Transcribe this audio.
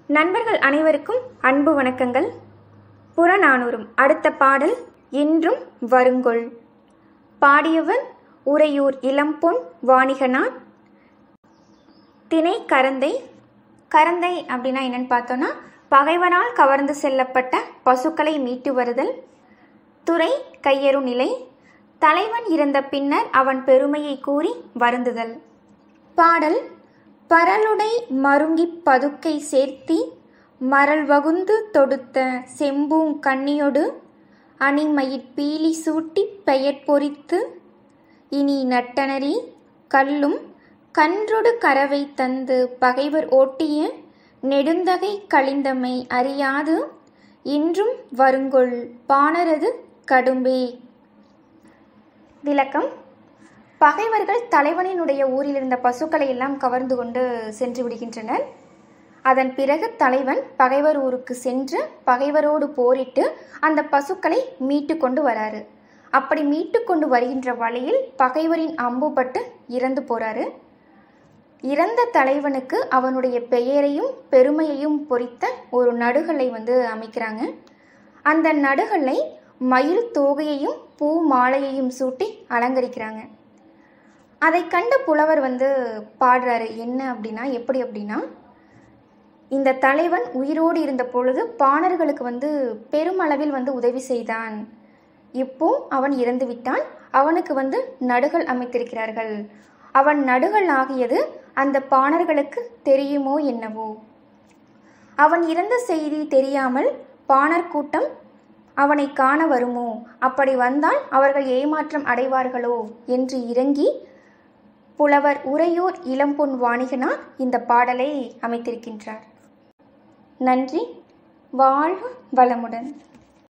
நண்பர்கள் அனைவருக்கும் அன்பு வணக்கங்கள் புறநானூறும் அடுத்த பாடல் இன்றும் வருங்கொள் பாடியவர் உறையூர் இளம்பொன் வாணிகனார் திணை கரந்தை கரந்தை அப்படின்னா என்னன்னு பார்த்தோன்னா பகைவனால் கவர்ந்து செல்லப்பட்ட பசுக்களை மீட்டு வருதல் துறை கையறு நிலை தலைவன் இறந்த பின்னர் அவன் பெருமையை கூறி வருந்துதல் பாடல் பரலுடை மருங்கிப் பதுக்கை சேர்த்தி மரல் வகுந்து தொடுத்த செம்பூங் கண்ணியொடு அணிமயிற் பீலி சூட்டி பெயர் பொறித்து இனி நட்டனரி கல்லும் கன்றொடு கரவை தந்து பகைவர் ஓட்டிய நெடுந்தகை கழிந்தமை அறியாது இன்றும் வருங்கொள் பாணரது கடும்பே விளக்கம் பகைவர்கள் தலைவனினுடைய ஊரில் இருந்த பசுக்களை எல்லாம் கவர்ந்து கொண்டு சென்று விடுகின்றனர் அதன் பிறகு தலைவன் பகைவர் ஊருக்கு சென்று பகைவரோடு போரிட்டு அந்த பசுக்களை மீட்டு கொண்டு வராரு அப்படி மீட்டு கொண்டு வருகின்ற வழியில் பகைவரின் அம்புபட்டு இறந்து போறாரு இறந்த தலைவனுக்கு அவனுடைய பெயரையும் பெருமையையும் பொறித்த ஒரு நடுகலை வந்து அமைக்கிறாங்க அந்த நடுகலை மயில் தோகையையும் பூ மாலையையும் சூட்டி அலங்கரிக்கிறாங்க அதை கண்ட புலவர் வந்து பாடுறாரு என்ன அப்படின்னா எப்படி அப்படின்னா இந்த தலைவன் உயிரோடு இருந்த பொழுது பாணர்களுக்கு வந்து பெருமளவில் வந்து உதவி செய்தான் இப்போ அவன் இறந்து விட்டான் அவனுக்கு வந்து நடுகள் அமைத்திருக்கிறார்கள் அவன் நடுகள் ஆகியது அந்த பாணர்களுக்கு தெரியுமோ என்னவோ அவன் இறந்த செய்தி தெரியாமல் பாணர் கூட்டம் அவனை காண வருமோ அப்படி வந்தால் அவர்கள் ஏமாற்றம் அடைவார்களோ என்று இறங்கி புலவர் உறையூர் இளம்பொன் வாணிகனார் இந்த பாடலை அமைத்திருக்கின்றார் நன்றி வாழ்க வளமுடன்